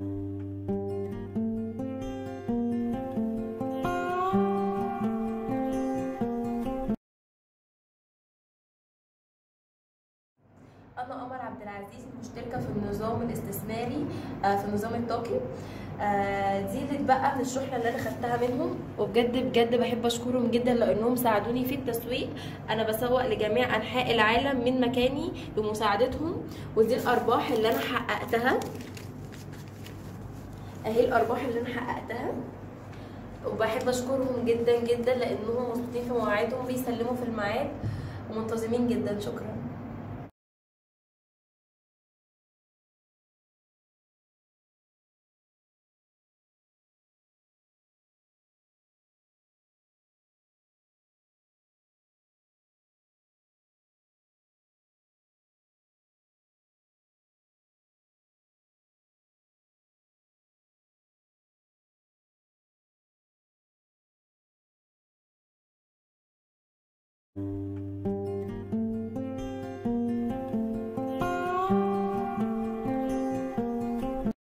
أنا قمر عبد العزيز مشتركة في النظام الاستثماري آه، في النظام الطاقي آه، دي اللي اتبقى من الشحنة اللي أنا خدتها منهم وبجد بجد بحب أشكرهم جدا لأنهم ساعدوني في التسويق أنا بسوق لجميع أنحاء العالم من مكاني بمساعدتهم ودي الأرباح اللي أنا حققتها أهي الأرباح اللي أنا حققتها وبحب أشكرهم جدا جدا لأنهم مظبوطين في مواعيدهم بيسلموا في الميعاد ومنتظمين جدا شكرا thank you